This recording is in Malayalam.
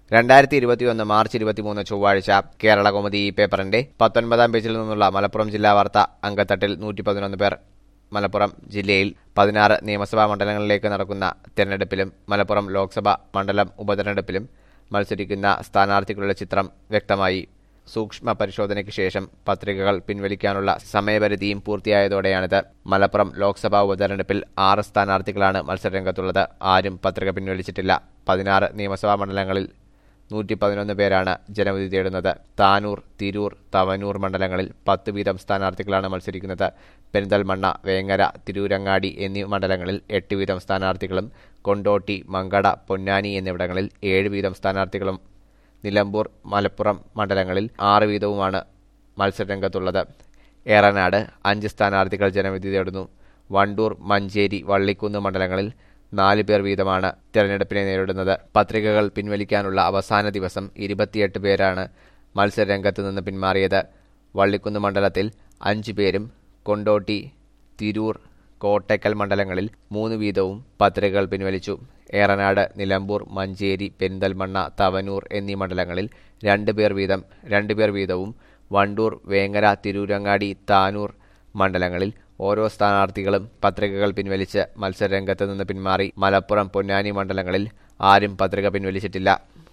രണ്ടായിരത്തി ഇരുപത്തിയൊന്ന് മാർച്ച് ഇരുപത്തിമൂന്ന് ചൊവ്വാഴ്ച കേരള കൗമുദി ഈ പേപ്പറിന്റെ പത്തൊൻപതാം പേജിൽ നിന്നുള്ള മലപ്പുറം ജില്ലാ വാർത്ത അങ്കത്തട്ടിൽ നൂറ്റി പതിനൊന്ന് പേർ മലപ്പുറം ജില്ലയിൽ പതിനാറ് നിയമസഭാ മണ്ഡലങ്ങളിലേക്ക് നടക്കുന്ന തെരഞ്ഞെടുപ്പിലും മലപ്പുറം ലോക്സഭാ മണ്ഡലം ഉപതെരഞ്ഞെടുപ്പിലും മത്സരിക്കുന്ന സ്ഥാനാർത്ഥികളുടെ ചിത്രം വ്യക്തമായി സൂക്ഷ്മ പരിശോധനയ്ക്ക് ശേഷം പത്രികകൾ പിൻവലിക്കാനുള്ള സമയപരിധിയും പൂർത്തിയായതോടെയാണിത് മലപ്പുറം ലോക്സഭാ ഉപതെരഞ്ഞെടുപ്പിൽ ആറ് സ്ഥാനാർത്ഥികളാണ് മത്സരരംഗത്തുള്ളത് ആരും പത്രിക പിൻവലിച്ചിട്ടില്ല പതിനാറ് നിയമസഭാ മണ്ഡലങ്ങളിൽ നൂറ്റി പതിനൊന്ന് പേരാണ് ജനവിധി തേടുന്നത് താനൂർ തിരൂർ തവനൂർ മണ്ഡലങ്ങളിൽ പത്ത് വീതം സ്ഥാനാർത്ഥികളാണ് മത്സരിക്കുന്നത് പെരിന്തൽമണ്ണ വേങ്ങര തിരൂരങ്ങാടി എന്നീ മണ്ഡലങ്ങളിൽ എട്ട് വീതം സ്ഥാനാർത്ഥികളും കൊണ്ടോട്ടി മങ്കട പൊന്നാനി എന്നിവിടങ്ങളിൽ ഏഴ് വീതം സ്ഥാനാർത്ഥികളും നിലമ്പൂർ മലപ്പുറം മണ്ഡലങ്ങളിൽ ആറ് വീതവുമാണ് മത്സരരംഗത്തുള്ളത് ഏറനാട് അഞ്ച് സ്ഥാനാർത്ഥികൾ ജനവിധി തേടുന്നു വണ്ടൂർ മഞ്ചേരി വള്ളിക്കുന്ന് മണ്ഡലങ്ങളിൽ നാല് പേർ വീതമാണ് തെരഞ്ഞെടുപ്പിനെ നേരിടുന്നത് പത്രികകൾ പിൻവലിക്കാനുള്ള അവസാന ദിവസം ഇരുപത്തിയെട്ട് പേരാണ് മത്സരരംഗത്ത് നിന്ന് പിന്മാറിയത് വള്ളിക്കുന്ന് മണ്ഡലത്തിൽ അഞ്ചു പേരും കൊണ്ടോട്ടി തിരൂർ കോട്ടയ്ക്കൽ മണ്ഡലങ്ങളിൽ മൂന്ന് വീതവും പത്രികകൾ പിൻവലിച്ചു ഏറനാട് നിലമ്പൂർ മഞ്ചേരി പെരിന്തൽമണ്ണ തവനൂർ എന്നീ മണ്ഡലങ്ങളിൽ രണ്ട് പേർ വീതം രണ്ട് പേർ വീതവും വണ്ടൂർ വേങ്ങര തിരൂരങ്ങാടി താനൂർ മണ്ഡലങ്ങളിൽ ഓരോ സ്ഥാനാർത്ഥികളും പത്രികകൾ പിൻവലിച്ച് മത്സരരംഗത്ത് നിന്ന് പിന്മാറി മലപ്പുറം പൊന്നാനി മണ്ഡലങ്ങളിൽ ആരും പത്രിക പിൻവലിച്ചിട്ടില്ല